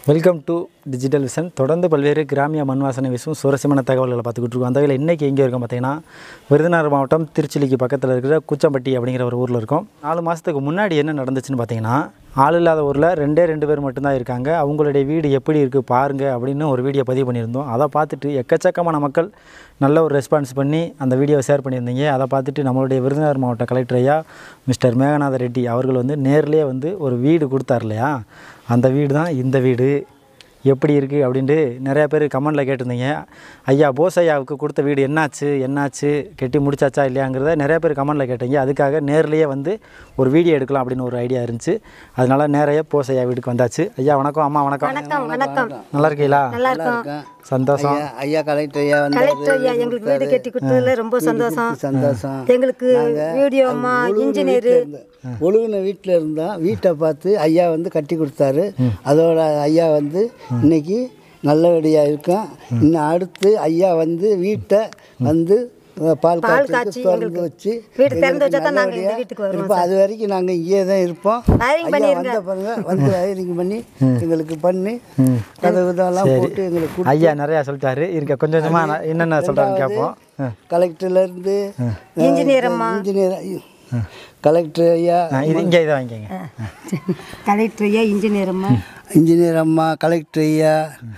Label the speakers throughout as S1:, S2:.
S1: Welcome to digital vision தொடர்ந்து பல்வேறு கிராமிய மண் வாசனை வீசும் சுவாரஸ்யமான தகவல்களை பார்த்துக்கிட்டு இருக்கோம் அந்த வகையில் இன்றைக்கி எங்கே இருக்கோம் பார்த்தீங்கன்னா விருதுநகர் மாவட்டம் திருச்சிலிக்கு பக்கத்தில் இருக்கிற குச்சம்பட்டி அப்படிங்கிற ஒரு ஊரில் இருக்கோம் நாலு மாதத்துக்கு முன்னாடி என்ன நடந்துச்சுன்னு பார்த்தீங்கன்னா ஆள் இல்லாத ஊரில் ரெண்டே ரெண்டு பேர் மட்டும்தான் இருக்காங்க அவங்களுடைய வீடு எப்படி இருக்குது பாருங்கள் அப்படின்னு ஒரு வீடியோ பதிவு பண்ணியிருந்தோம் அதை பார்த்துட்டு எக்கச்சக்கமான மக்கள் நல்ல ஒரு ரெஸ்பான்ஸ் பண்ணி அந்த வீடியோவை ஷேர் பண்ணியிருந்தீங்க அதை பார்த்துட்டு நம்மளுடைய விருதுநகர் மாவட்ட கலெக்டர் ஐயா மிஸ்டர் மேகநாத ரெட்டி அவர்கள் வந்து நேர்லேயே வந்து ஒரு வீடு கொடுத்தார் இல்லையா அந்த வீடு தான் இந்த வீடு எப்படி இருக்குது அப்படின்ட்டு நிறையா பேர் கமெண்டில் கேட்டிருந்தீங்க ஐயா போஸ் ஐயாவுக்கு கொடுத்த வீடு என்னாச்சு என்னாச்சு கெட்டி முடிச்சாச்சா இல்லையாங்கிறத நிறைய பேர் கமெண்டில் கேட்டீங்க அதுக்காக நேர்லேயே வந்து ஒரு வீடியோ எடுக்கலாம் அப்படின்னு ஒரு ஐடியா இருந்துச்சு அதனால நேரையே போஸ் ஐயா வீட்டுக்கு வந்தாச்சு ஐயா வணக்கம் அம்மா வணக்கம்
S2: வணக்கம் வணக்கம்
S1: நல்லா இருக்கீங்களா
S2: நல்லா இருக்கும்
S1: சந்தோஷம்
S3: ஐயா ஐயா கலெக்டர் ஐயா வந்து
S2: கலெக்டர் ஐயா எங்களுக்கு வீடு கட்டி கொடுத்ததுல ரொம்ப சந்தோஷம்
S3: சந்தோஷம்
S2: எங்களுக்கு வீடியோமா இன்ஜினியர்
S3: ஒழுகுன வீட்டில் இருந்தோம் வீட்டை பார்த்து ஐயா வந்து கட்டி கொடுத்தாரு அதோட ஐயா வந்து இன்னைக்கு நல்லபடியாக இருக்கும் இன்னும் அடுத்து ஐயா வந்து வீட்டை வந்து அஹ், பால்
S2: பால்
S3: காய்ச்சி
S2: காய்ச்சி
S3: திறந்து
S2: எங்களுக்கு
S3: வச்சு
S2: வீடு திறந்து வச்சா தான் நாங்கள் இந்த
S3: நல்லபடியா
S2: வீட்டுக்கு வருவோம்
S3: இருப்போம் அது வரைக்கும் நாங்கள் இங்கே தான் இருப்போம்
S2: Wiring
S3: ஐயா
S2: பண்ணிருங்க.
S3: வந்த பாருங்க வந்து வயரிங் பண்ணி எங்களுக்கு பண்ணி கதவு இதெல்லாம் போட்டு எங்களுக்கு கொடுத்து
S1: ஐயா நிறையா சொல்லிட்டாரு இருக்க கொஞ்சம் கொஞ்சமாக நான் என்னென்ன சொல்கிறான்னு கேட்போம் ஆ.
S3: கலெக்டர்லேருந்து
S2: இன்ஜினியர் அம்மா.
S3: இன்ஜினியர் கலெக்டர் ஐயா
S1: ஆ, இது இங்கே இதை வாங்கிக்கோங்க
S2: கலெக்டர் ஐயா இன்ஜினியர் அம்மா
S3: இன்ஜினியர் அம்மா கலெக்டர் ஐயா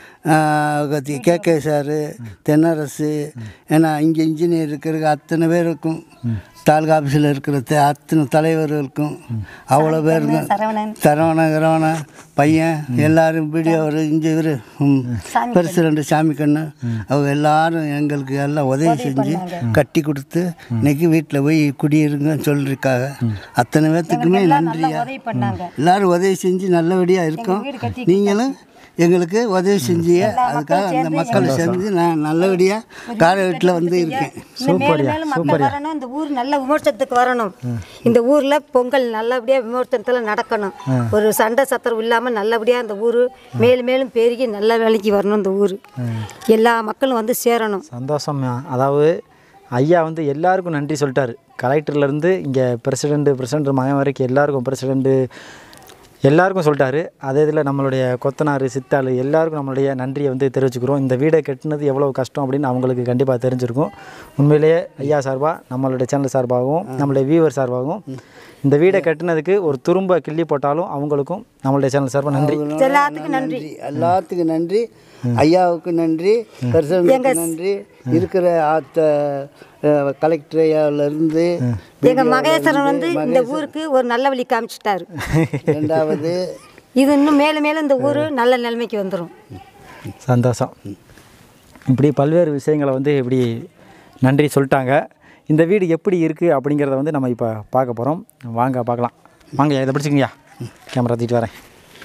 S3: கே கே சாரு தென்னரசு ஏன்னா இங்கே இன்ஜினியர் இருக்கிற அத்தனை பேருக்கும் தாலுகா ஆஃபீஸில் இருக்கிற த- அத்தனை தலைவர்களுக்கும் அவ்வளோ பேருக்கும்
S2: சரவணன்
S3: சரவண கிரவண பையன் எல்லாரும் வீடியோ ஒரு இங்கே இவர் பிரசிடண்ட் சாமி கண்ணு அவங்க எல்லாரும் எங்களுக்கு எல்லாம் உதவி செஞ்சு கட்டி கொடுத்து இன்னைக்கு வீட்டில் போய் குடியிருங்கன்னு சொல்லியிருக்காங்க அத்தனை பேர்த்துக்குமே நன்றியா
S2: உதவி பண்ணாங்க
S3: எல்லாரும் உதவி செஞ்சு நல்லபடியாக இருக்கோம்
S2: வீடு கட்டி
S3: நீங்களும் எங்களுக்கு உதவி செஞ்சீங்க அதுக்காக அந்த மக்கள் சேர்ந்து நான் நல்லபடியாக கார வீட்டில் வந்து இருக்கேன்
S2: இன்னும் மேலும் மேலும் மக்கள் வரணும் இந்த ஊர் நல்ல விமர்சனத்துக்கு வரணும் இந்த ஊரில் பொங்கல் நல்லபடியாக விமர்சனத்தில் நடக்கணும் ஒரு சண்டை சத்திரம் இல்லாமல் நல்லபடியாக இந்த ஊர் மேலும் மேலும் பெருகி நல்ல வேலைக்கு வரணும் இந்த ஊர் எல்லா மக்களும் வந்து சேரணும்
S1: சந்தோஷம் அதாவது ஐயா வந்து எல்லாருக்கும் நன்றி சொல்லிட்டாரு கலெக்டர்லேருந்து இங்கே பிரசிடெண்ட்டு பிரசிடெண்ட் மகன் வரைக்கும் எல்லாருக்கும் பிரசிடெண்ட்டு எல்லாருக்கும் சொல்லிட்டாரு அதே இதில் நம்மளுடைய கொத்தனார் சித்தாள் எல்லாருக்கும் நம்மளுடைய நன்றியை வந்து தெரிவிச்சுக்கிறோம் இந்த வீடை கட்டினது எவ்வளோ கஷ்டம் அப்படின்னு அவங்களுக்கு கண்டிப்பாக தெரிஞ்சிருக்கும் உண்மையிலேயே ஐயா சார்பாக நம்மளுடைய சேனல் சார்பாகவும் நம்மளுடைய வியூவர் சார்பாகவும் இந்த வீடை கட்டினதுக்கு ஒரு துரும்ப கிள்ளி போட்டாலும் அவங்களுக்கும் நம்மளுடைய சேனல் சார்பாக நன்றி
S2: எல்லாத்துக்கும் நன்றி
S3: எல்லாத்துக்கும் நன்றி ஐயாவுக்கு நன்றி பிரசிடண்ட்டுக்கு நன்றி இருக்கிற ஆத்த அஹ், கலெக்டர் ஐயாவிலேருந்து
S2: எங்க மகேஸ்வரன் வந்து இந்த ஊருக்கு ஒரு நல்ல வழி காமிச்சிட்டாரு
S3: ரெண்டாவது
S2: இது இன்னும் மேலும் மேலும் இந்த ஊர் நல்ல நிலைமைக்கு வந்துடும்
S1: சந்தோஷம் இப்படி பல்வேறு விஷயங்களை வந்து இப்படி நன்றி சொல்லிட்டாங்க இந்த வீடு எப்படி இருக்குது அப்படிங்கிறத வந்து நம்ம இப்போ பார்க்க போகிறோம் வாங்க பார்க்கலாம் வாங்க இதை பிடிச்சிக்கங்கய்யா கேமரா தூக்கிட்டு வரேன்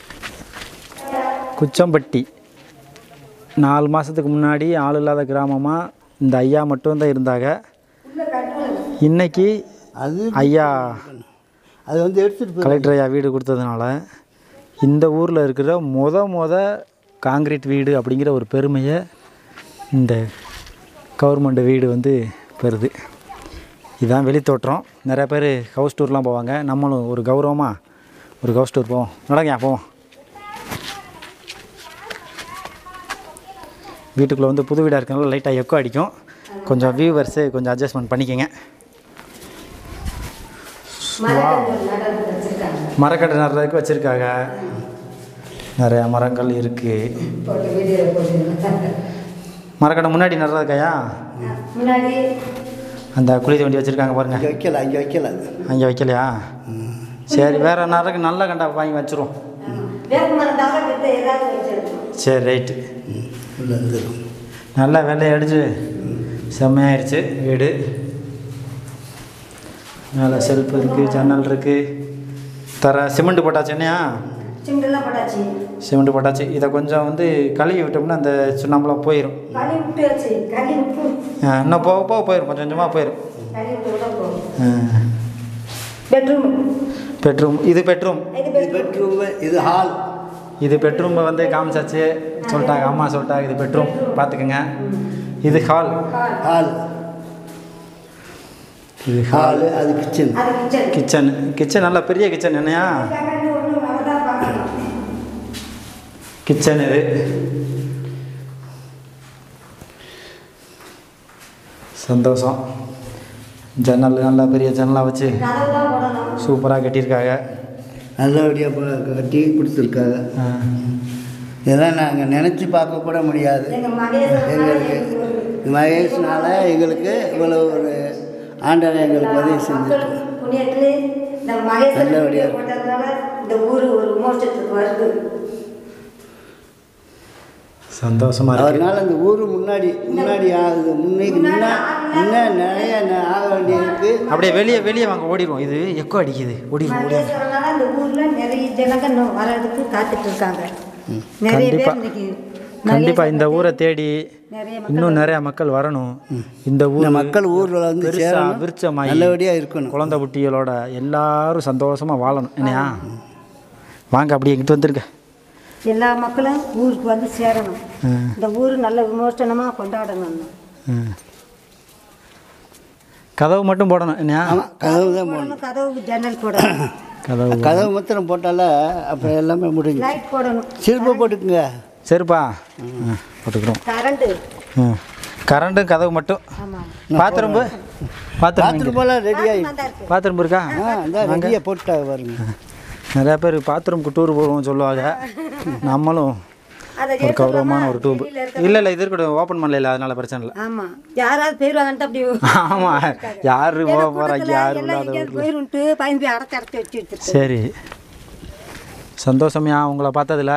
S1: குச்சம்பட்டி நாலு மாதத்துக்கு முன்னாடி ஆள் இல்லாத கிராமமாக இந்த ஐயா மட்டும்தான் இருந்தாங்க இன்னைக்கு
S3: அது
S1: ஐயா
S3: அது வந்து எடுத்துகிட்டு போய்
S1: கலெக்டர் ஐயா வீடு கொடுத்ததுனால இந்த ஊரில் இருக்கிற மொத மொத காங்கிரீட் வீடு அப்படிங்கிற ஒரு பெருமையை இந்த கவர்மெண்ட் வீடு வந்து பெறுது இதுதான் வெளித்தோற்றம் நிறைய பேர் ஹவுஸ் டூர்லாம் போவாங்க நம்மளும் ஒரு கௌரவமாக ஒரு ஹவுஸ் டூர் போவோம் நடங்கயா போவோம் வீட்டுக்குள்ளே வந்து புது வீடாக இருக்கனால லைட்டாக எக்கோ அடிக்கும் கொஞ்சம் வியூவர்ஸு கொஞ்சம் அட்ஜஸ்ட்மெண்ட் பண்ணிக்கங்க மரக்கட்டை நடுறதுக்கு வச்சுருக்காங்க நிறையா மரங்கள் இருக்குது மரக்கட்டை முன்னாடி நடுறதுக்காயா
S2: முன்னாடி
S1: அந்த குளித வண்டி வச்சுருக்காங்க பாருங்க
S3: இங்கே வைக்கல இங்கே வைக்கல
S1: அங்கே வைக்கலையா சரி வேறு நேரத்துக்கு நல்ல கண்டா வாங்கி வச்சிரும்
S2: வேப்பமரம் தவிர மத்த ஏதாவது வச்சிருக்கோம்
S1: சரி ரைட்டு
S3: உள்ள இருந்துரும்.
S1: நல்லா வெள்ளையை அடிச்சு செம்மையாயிருச்சு வீடு மேலே செல்ஃப் இருக்குது ஜன்னல் இருக்குது தர சிமெண்ட் போட்டாச்சு என்னையா
S2: சிமெண்ட்லாம் போட்டாச்சு
S1: சிமெண்ட் போட்டாச்சு இதை கொஞ்சம் வந்து கழுவி விட்டோம்னா அந்த சுண்ணாம்பெலாம் போயிடும்
S2: களி விட்டாச்சு களி விட்டு
S1: இன்னும் போக போக போயிடும் கொஞ்சம் கொஞ்சமாக போயிடும்
S2: களி விட்டு விட போகும் பெட்ரூம்
S1: பெட்ரூம் இது பெட்ரூம்
S2: இது
S3: இது பெட்ரூமு இது ஹால்
S1: இது பெட்ரூம் வந்து காமிச்சாச்சு சொல்லிட்டாங்க அம்மா சொல்லிட்டாங்க இது பெட்ரூம் பார்த்துக்குங்க இது ஹால்
S3: ஹால்
S1: இது ஹால்
S3: ஹாலு அது கிச்சன்
S2: அது கிச்சன்
S1: கிச்சன் கிச்சன் நல்ல பெரிய கிச்சன் என்னையா கிச்சன் இது சந்தோஷம் ஜன்னல் நல்லா பெரிய ஜன்னலாக வச்சு சூப்பராக கட்டியிருக்காங்க
S3: நல்லபடியாக கட்டி கொடுத்துருக்காங்க
S1: ஆ.
S3: இதெல்லாம் நாங்கள் நினச்சி பார்க்க கூட முடியாது எங்களுக்கு மகேஷ்னால எங்களுக்கு இவ்வளோ ஒரு ஆண்டவன் எங்களுக்கு உதவி செஞ்சுருக்கு
S2: புண்ணியத்திலே இந்த மகேஸ்வரன்
S3: நல்லபடியா
S2: வீடியோ போட்டதுனால இந்த ஊர் ஒரு விமோசத்துக்கு வருது
S1: சந்தோஷமாக இருக்கு
S3: அதனால இந்த ஊர் முன்னாடி முன்னாடி ஆகுது முன்னைக்கு முன்னா இன்னும் நிறைய ந- ஆக வேண்டியிருக்கு
S1: அப்படியே வெளியே வெளியே வாங்க ஓடிடுவோம் இது எக்கோ அடிக்குது ஓடிடுவோம் ஓடிடுவோம்
S2: மகேஸ்வரனால இந்த ஊர்ல நிறைய ஜனங்க இன்னும் வர்றதுக்கு காத்துட்டு இருக்காங்க நிறைய
S1: கண்டிப்பா.
S2: பேர் இன்னைக்கு
S1: கண்டிப்பாக இந்த ஊரை தேடி
S2: நிறைய
S1: இன்னும் நிறைய மக்கள் வரணும் இந்த ஊர்
S3: இந்த மக்கள் ஊரில் வந்து
S1: பெருசா
S3: சேரணும்
S1: விருட்சமாயி
S3: நல்லபடியாக இருக்கணும்
S1: குழந்தை குட்டிகளோட எல்லாரும் சந்தோஷமா வாழணும் என்னையா வாங்க அப்படி எங்கிட்ட வந்துருங்க
S2: எல்லா மக்களும் ஊருக்கு வந்து சேரணும்
S1: ம்.
S2: இந்த ஊர் நல்ல விமோசனமா கொண்டாடணும்
S1: ம். கதவு மட்டும் போடணும் என்னையா
S3: ஆமாம் கதவு தான் போடணும்
S2: போடணும், கதவுக்கு ஜன்னல் போடணும்
S1: கதவு
S3: கதவு மாத்திரம் போட்டால அப்புறம் எல்லாமே முடிஞ்சு
S2: லைட் போடணும்
S3: சிறப்பு போட்டுக்குங்க
S1: சரிப்பா ம், போட்டுக்கிறோம்
S2: கரண்ட்
S1: ம் கரண்ட்டும் கதவு மட்டும்
S2: ஆமாம்
S1: பாத்ரூம் பாத்ரூம்
S3: பாத்ரூம் போலாம் ரெடி ஆகி
S2: தான் இருக்கு
S1: பாத்ரூம் இருக்கா
S3: ஆ இந்த ரெடியாக போட்டுட்டாங்க பாருங்க
S1: நிறைய பேர் பாத்ரூம்க்கு டூர் போவோம் சொல்லுவாங்க நம்மளும்
S2: அதை
S1: ஒரு கௌரவமான ஒரு டூப் இல்லை இல்லை இது இருக்கட்டும் ஓப்பன் பண்ணல அதனால பிரச்சனை இல்லை
S2: ஆமா யாராவது போயிருவாங்கன்ட்டு அப்படி
S1: ஆமாம் யாரு போக போகிறாங்க யாரு
S2: எல்லாம்
S1: இல்லாத
S2: எங்கேயாவது போயிருன்ட்டு பயந்து போய் அடைச்சி அடைச்சி வச்சு வச்சிருக்கு
S1: சரி சந்தோஷம்யா உங்களை பார்த்ததுல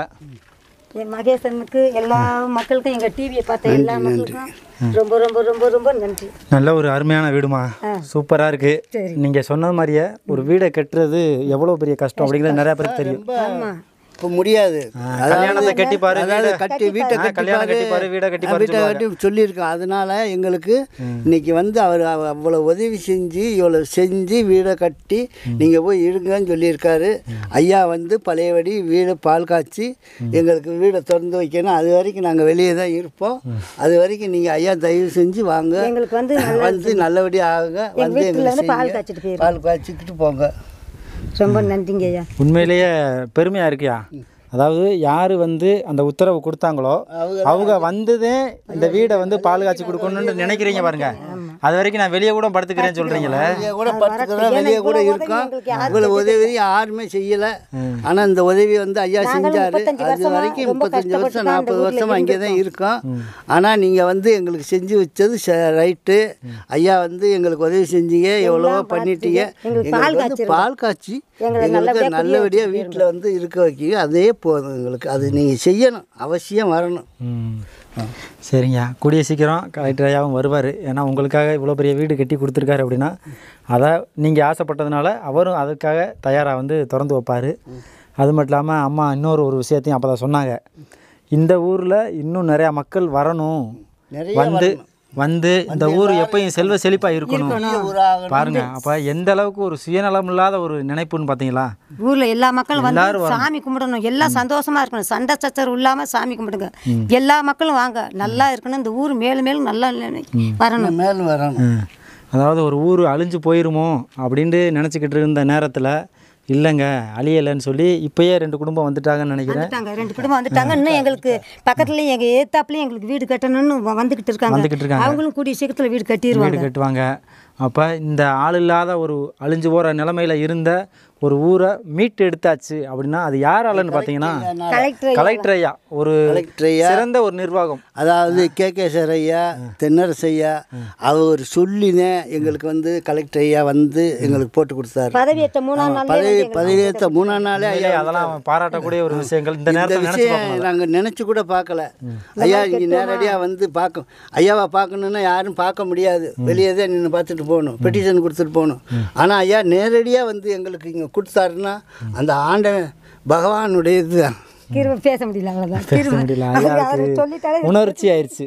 S2: என் மகேசனுக்கு எல்லா மக்களுக்கும் எங்க டிவியை பார்த்த எல்லா மக்களுக்கும் ரொம்ப ரொம்ப ரொம்ப ரொம்ப நன்றி
S1: நல்ல ஒரு அருமையான வீடுமா சூப்பராக இருக்கு
S2: சரி.
S1: நீங்கள் சொன்னது மாதிரியே ஒரு வீடை கட்டுறது எவ்வளோ பெரிய கஷ்டம் அப்படிங்கிறது நிறைய பேருக்கு தெரியும்
S2: ஆமா
S3: இப்போ முடியாது
S1: கல்யாணத்தை கட்டி பாரு
S3: அதாவது
S1: வீடை-
S3: கட்டி வீட்டை
S1: ஆ,
S3: கட்டி
S1: கல்யாணம் கட்டி பாரு வீடை கட்டி பாரு
S3: வீட்டை கட்டி சொல்லியிருக்கோம் அதனால எங்களுக்கு இன்னைக்கு வந்து அவர் அவ- அவ்வளோ உதவி செஞ்சு இவ்வளோ செஞ்சு வீடை கட்டி நீங்கள் போய் இருங்கன்னு சொல்லியிருக்காரு ஐயா வந்து பழையபடி வீடு பால் காய்ச்சி எங்களுக்கு வீடை திறந்து வைக்கணும் அது வரைக்கும் நாங்கள் வெளியே தான் இருப்போம் அது வரைக்கும் நீங்கள் ஐயா தயவு செஞ்சு வாங்க
S2: எங்களுக்கு வந்து நல்லா
S3: வந்து நல்லபடியாக ஆகுங்க வந்து
S2: வீட்டுல
S3: எங்களுக்கு
S2: இருந்து பால்
S3: செய்யுங்க.
S2: காய்ச்சிட்டு போயிரு
S3: பால் காய்ச்சிக்கிட்டு போங்க
S2: ரொம்ப நன்றிங்க ஐயா
S1: உண்மையிலேயே பெருமையாக இருக்கியா அதாவது யார் வந்து அந்த உத்தரவு கொடுத்தாங்களோ அவங்க வந்ததே இந்த வீடை வந்து பால் காய்ச்சி கொடுக்கணும்னு நினைக்கிறீங்க பாருங்க அது வரைக்கும் நான் வெளியே கூட படுத்துக்கிறேன்னு சொல்கிறீங்களே
S3: வெளியே கூட படுத்துக்கிறோம் வெளியே கூட இருக்கோம் இவ்வளோ உதவி யாருமே செய்யலை ஆனால் இந்த உதவி வந்து ஐயா செஞ்சாரு அது வரைக்கும் முப்பத்தஞ்சு வருஷம் நாற்பது வருஷம் அங்கே தான் இருக்கோம் ஆனால் நீங்கள் வந்து எங்களுக்கு செஞ்சு வச்சது ரைட்டு ஐயா வந்து எங்களுக்கு உதவி செஞ்சீங்க எவ்வளவோ பண்ணிட்டீங்க எங்களுக்கு வந்து பால் காய்ச்சி எங்களுக்கு நல்லபடியாக வீட்டில் வந்து இருக்க வைக்கீங்க அதே போதும் எங்களுக்கு அது நீங்கள் செய்யணும் அவசியம் வரணும்
S1: ம் சரிங்க கூடிய சீக்கிரம் கலெக்டர் ஐயாவும் வருவார் ஏன்னா உங்களுக்காக இவ்வளோ பெரிய வீடு கட்டி கொடுத்துருக்காரு அப்படின்னா அதை நீங்கள் ஆசைப்பட்டதுனால அவரும் அதுக்காக தயாராக வந்து திறந்து வைப்பார் அது மட்டும் இல்லாமல் அம்மா இன்னொரு ஒரு விஷயத்தையும் அப்போ தான் சொன்னாங்க இந்த ஊரில் இன்னும் நிறையா மக்கள் வரணும்
S3: நிறைய
S1: வந்து வந்து இந்த ஊர் எப்பயும் செல்வ செழிப்பாக இருக்கணும்
S3: ஊராக
S1: பாருங்க அப்போ எந்த அளவுக்கு ஒரு சுயநலம் இல்லாத ஒரு நினைப்புன்னு பார்த்தீங்களா
S2: ஊர்ல எல்லா மக்களும் வந்து சாமி கும்பிடணும் எல்லாம் சந்தோஷமா இருக்கணும் சண்டை சச்சரவு இல்லாம சாமி கும்பிடுங்க எல்லா மக்களும் வாங்க நல்லா இருக்கணும் இந்த ஊர் மேலும் மேலும் நல்லா வரணும்
S3: மேலும் வரணும்
S1: ம். அதாவது ஒரு ஊர் அழிஞ்சு போயிருமோ அப்படின்ட்டு நினச்சிக்கிட்டு இருந்த நேரத்தில் இல்லைங்க அழியலைன்னு சொல்லி இப்போயே ரெண்டு குடும்பம் வந்துட்டாங்கன்னு நினைக்கிறேன்
S2: வந்துட்டாங்க ரெண்டு குடும்பம் வந்துட்டாங்க இன்னும் எங்களுக்கு பக்கத்துல எங்க ஏத்தாப்புலயும் எங்களுக்கு வீடு கட்டணும்னு வ- வந்துகிட்டு இருக்காங்க
S1: வந்துகிட்டு இருக்காங்க.
S2: அவங்களும் கூடிய சீக்கிரத்துல வீடு கட்டிடுவாங்க
S1: வீடு கட்டுவாங்க அப்போ இந்த ஆள் இல்லாத ஒரு அழிஞ்சு போகிற நிலமையில இருந்த ஒரு ஊரை மீட்டு எடுத்தாச்சு அப்படின்னா அது யாராலன்னு பார்த்தீங்கன்னா
S2: கலெக்டர்
S1: கலெக்டர் ஐயா ஒரு
S3: கலெக்டர் ஐயா
S1: சிறந்த ஒரு நிர்வாகம்
S3: அதாவது கே கே சார் ஐயா தென்னரசு ஐயா அவர் சொல்லினேன் எங்களுக்கு வந்து கலெக்டர் ஐயா வந்து எங்களுக்கு போட்டு கொடுத்தாரு
S2: பதவியேற்ற மூணாம் நாள்
S3: பதவி பதவியேற்ற மூணாம் நாளே ஐயா
S1: உண்மையிலே அதெல்லாம் பாராட்டக்கூடிய ஒரு விஷயங்கள் இந்த
S3: இந்த
S1: நேரத்தில் நினச்சி
S3: விஷயம் நாங்கள் நினச்சி கூட பார்க்கல ஐயா இங்கே நேரடியாக வந்து பார்க்க ஐயாவை பார்க்கணுன்னா யாரும் பார்க்க முடியாது வெளியே தான் நின்று பார்த்துட்டு போகணும் பெட்டிஷன் கொடுத்துட்டு போகணும் ஆனால் ஐயா நேரடியாக வந்து எங்களுக்கு இங்கே கொடுத்தாருன்னா அந்த ஆண்டவன் பகவானுடையது தான்
S2: கிருப பேச முடியல அவ்வளவுதான்
S1: பேச
S2: கிருப.
S1: முடியல
S2: அவரு-
S1: ஐயாவுக்கு
S2: அவரு சொல்லிட்டாலே
S1: உணர்ச்சி ஆயிடுச்சு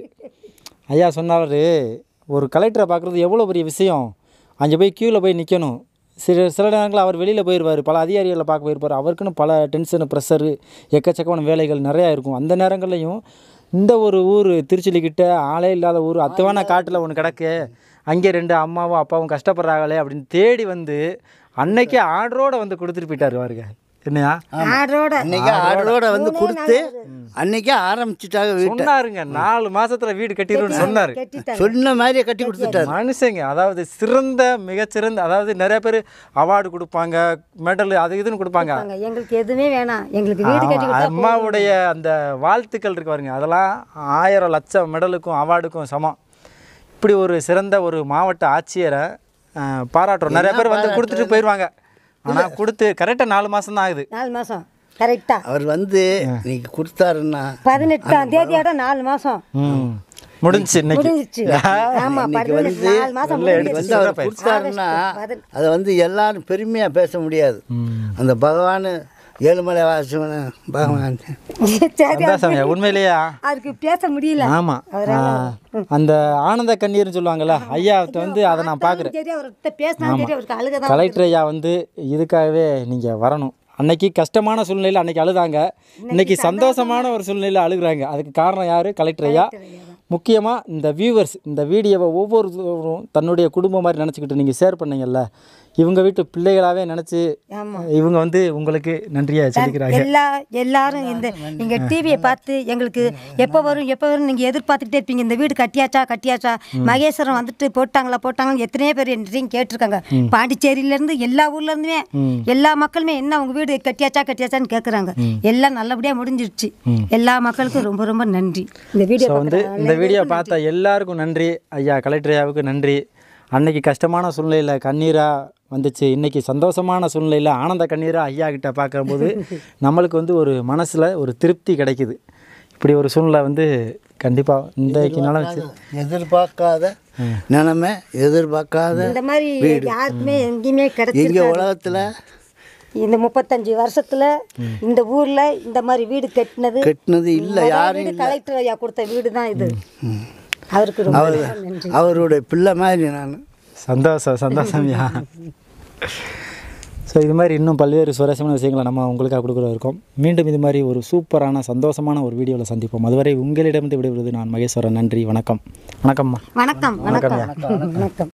S1: ஐயா சொன்னாரு ஒரு கலெக்டரை பார்க்குறது எவ்வளோ பெரிய விஷயம் அங்கே போய் க்யூவில் போய் நிற்கணும் சில சில நேரங்களில் அவர் வெளியில் போயிடுவார் பல அதிகாரிகளை பார்க்க போயிருப்பார் அவருக்குன்னு பல டென்ஷனு ப்ரெஷரு எக்கச்சக்கமான வேலைகள் நிறையா இருக்கும் அந்த நேரங்கள்லையும் இந்த ஒரு ஊர் திருச்சிலிக்கிட்ட ஆளே இல்லாத ஊர் அத்துவான காட்டில் ஒன்று கிடக்கு அங்கே ரெண்டு அம்மாவும் அப்பாவும் கஷ்டப்படுறாங்களே அப்படின்னு தேடி வந்து அன்னைக்கே ஆர்டரோடு வந்து கொடுத்துட்டு போயிட்டார் பாருங்க என்னையா
S2: ஆடோட
S3: அன்னைக்கு ஆர்டரோட வந்து கொடுத்து அன்னைக்கே ஆரம்பிச்சுட்டாங்க வீட்டை
S1: சொன்னாருங்க நாலு மாசத்துல வீடு கட்டிடுன்னு சொன்னாரு
S2: கட்டிட்டாங்க
S3: சொன்ன மாதிரியே கட்டி கொடுத்துட்டாரு
S1: மனுஷங்க அதாவது சிறந்த மிகச்சிறந்த அதாவது நிறைய பேர் அவார்டு கொடுப்பாங்க மெடல் அது இதுன்னு கொடுப்பாங்க
S2: கொடுப்பாங்க. எங்களுக்கு எதுவுமே வேணாம் எங்களுக்கு வீடு கட்டி
S1: ஆமா,
S2: கொடுத்தா
S1: அம்மாவுடைய அந்த வாழ்த்துக்கள் இருக்கு பாருங்க அதெல்லாம் ஆயிரம் லட்சம் மெடலுக்கும் அவார்டுக்கும் சமம் இப்படி ஒரு சிறந்த ஒரு மாவட்ட ஆட்சியரை அஹ், பாராட்டுறோம் நிறைய பேர் வந்து கொடுத்துட்டு போயிடுவாங்க ஆனால் கொடுத்து கரெக்டாக நாலு மாதம் தான் ஆகுது
S2: நாலு மாசம் கரெக்டா
S3: அவர் வந்து இன்னைக்கு கொடுத்தாருன்னா
S2: பதினெட்டாம் தேதியோட நாலு மாசம்
S1: ம் முடிஞ்சுச்சு இன்னைக்கு
S2: முடிஞ்சிச்சு ஆமா
S3: இன்னைக்கு
S2: பதினெட்டு
S3: வந்து
S2: நாலு மாசம்
S1: உள்ள
S2: முடிஞ்சிச்சு.
S3: வந்து அவர் கொடுத்தாருன்னா அதை வந்து எல்லாரும் பெருமையாக பேச முடியாது அந்த பகவான் ஏழுமலை வாசவன பகவான்
S2: சரி,
S1: சந்தோஷம் உண்மையிலேயே
S2: அதுக்கு பேச முடியல
S1: ஆமாம் அந்த ஆனந்த கண்ணீர்னு சொல்லுவாங்கல்ல ஐயாட்ட வந்து அதை நான் பார்க்குறேன்
S2: சரி அவர்கிட்ட பேசினாலும் சரி அவருக்கு அழுகதான்
S1: கலெக்டர் ஐயா வந்து இதுக்காகவே நீங்கள் வரணும் அன்னைக்கு கஷ்டமான சூழ்நிலையில் அன்னைக்கு அழுதாங்க இன்னைக்கு சந்தோஷமான ஒரு சூழ்நிலையில் அழுகுறாங்க அதுக்கு காரணம் யார் கலெக்டர் ஐயா முக்கியமாக இந்த வியூவர்ஸ் இந்த வீடியோவை ஒவ்வொருத்தரும் தன்னுடைய குடும்பம் மாதிரி நினச்சிக்கிட்டு நீங்கள் ஷேர் பண்ணீங்கல்ல இவங்க வீட்டு பிள்ளைகளாகவே நினச்சி
S2: ஆமா.
S1: இவங்க வந்து உங்களுக்கு நன்றியாக சொல்லிக்கிறாங்க
S2: எல்லா எல்லாரும் இந்த நீங்க டிவியை பார்த்து எங்களுக்கு எப்போ வரும் எப்போ வரும் நீங்க எதிர்பார்த்துக்கிட்டே இருப்பீங்க இந்த வீடு கட்டியாச்சா கட்டியாச்சா மகேஸ்வரம் வந்துட்டு போட்டாங்களா போட்டாங்களா எத்தனையோ பேர் என்கிட்டையும் கேட்டிருக்காங்க பாண்டிச்சேரியில இருந்து எல்லா ஊர்ல இருந்துமே எல்லா மக்களுமே என்ன உங்க வீடு கட்டியாச்சா கட்டியாச்சான்னு கேட்குறாங்க எல்லாம் நல்லபடியா முடிஞ்சிருச்சு எல்லா மக்களுக்கும் ரொம்ப ரொம்ப நன்றி இந்த வீடியோ
S1: ஸோ வந்து இந்த வீடியோ பார்த்த எல்லாருக்கும் நன்றி ஐயா கலெக்டர் ஐயாவுக்கு நன்றி அன்னைக்கு கஷ்டமான சூழ்நிலையில் கண்ணீராக வந்துச்சு இன்னைக்கு சந்தோஷமான சூழ்நிலையில் ஆனந்த கண்ணீராக ஐயா கிட்ட பார்க்கும்போது நம்மளுக்கு வந்து ஒரு மனசில் ஒரு திருப்தி கிடைக்குது இப்படி ஒரு சூழ்நிலை வந்து கண்டிப்பாக இன்றைக்கு நிலச்சி
S3: எதிர்பார்க்காத நிலைமை எதிர்பார்க்காத
S2: இந்த மாதிரி யாருக்குமே எங்கேயுமே
S3: எங்கே
S2: கிடைச்சிருக்காது
S3: உலகத்தில்
S2: இந்த முப்பத்தஞ்சு வருஷத்துல இந்த ஊர்ல இந்த மாதிரி வீடு கட்டினது
S3: கட்டினது இல்லை
S2: முதல்
S3: யாரும்
S2: வீடு கலெக்டர் ஐயா கொடுத்த வீடு தான் இது அவருக்கு ரொம்ப
S3: அவர்
S2: நன்றி
S3: அவருடைய பிள்ளை மாதிரி நான்
S1: சந்தோஷம் சந்தோஷம்யா ஸோ இது மாதிரி இன்னும் பல்வேறு சுவாரஸ்யமான விஷயங்களை நம்ம உங்களுக்காக கொடுக்குற இருக்கோம் மீண்டும் இது மாதிரி ஒரு சூப்பரான சந்தோஷமான ஒரு வீடியோவில் சந்திப்போம் அதுவரை உங்களிடமிருந்து விடைபெறுவது நான் மகேஸ்வரன் நன்றி வணக்கம் வணக்கம்மா
S2: வணக்கம் வணக்கம் வணக்கம்